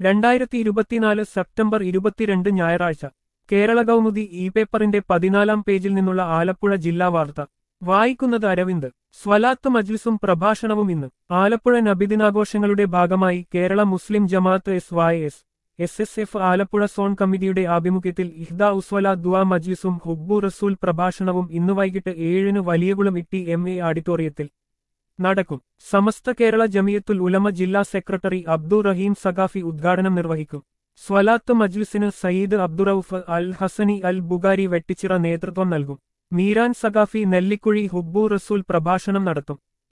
രണ്ടായിരത്തി ഇരുപത്തിനാല് സെപ്റ്റംബർ ഇരുപത്തിരണ്ട് ഞായറാഴ്ച കേരള കൗമുദി ഇ പേപ്പറിന്റെ പതിനാലാം പേജിൽ നിന്നുള്ള ആലപ്പുഴ ജില്ലാ വാർത്ത വായിക്കുന്നത് അരവിന്ദ് സ്വലാത്ത് മജ്ലിസും പ്രഭാഷണവും ഇന്ന് ആലപ്പുഴ നബിദിനാഘോഷങ്ങളുടെ ഭാഗമായി Kerala Muslim Jamaath S Y S S S F Alappuzha zone കമ്മിറ്റിയുടെ ആഭിമുഖ്യത്തിൽ ഇഹ്ദ ഉസ്വല ദുആ മജ്ലിസും ഹുബ്ബു റസൂൽ പ്രഭാഷണവും ഇന്ന് വൈകിട്ട് ഏഴിന് വലിയകുളം ഇട്ടി എം എ ഓഡിറ്റോറിയത്തിൽ നടക്കും സമസ്ത കേരള ജമിയത്തുൽ ഉലമ ജില്ലാ സെക്രട്ടറി അബ്ദുർ റഹീം സഖാഫി ഉദ്ഘാടനം നിർവഹിക്കും സ്വലാത്ത് മജ്ലിസിന് സയ്യിദ് അബ്ദുറൌഫ് അൽ ഹസനി അൽ ബുഗാരി വെട്ടിച്ചിറ നേതൃത്വം നൽകും മീരാൻ സഖാഫി നെല്ലിക്കുഴി ഹുബ്ബു റസൂൽ പ്രഭാഷണം നടത്തും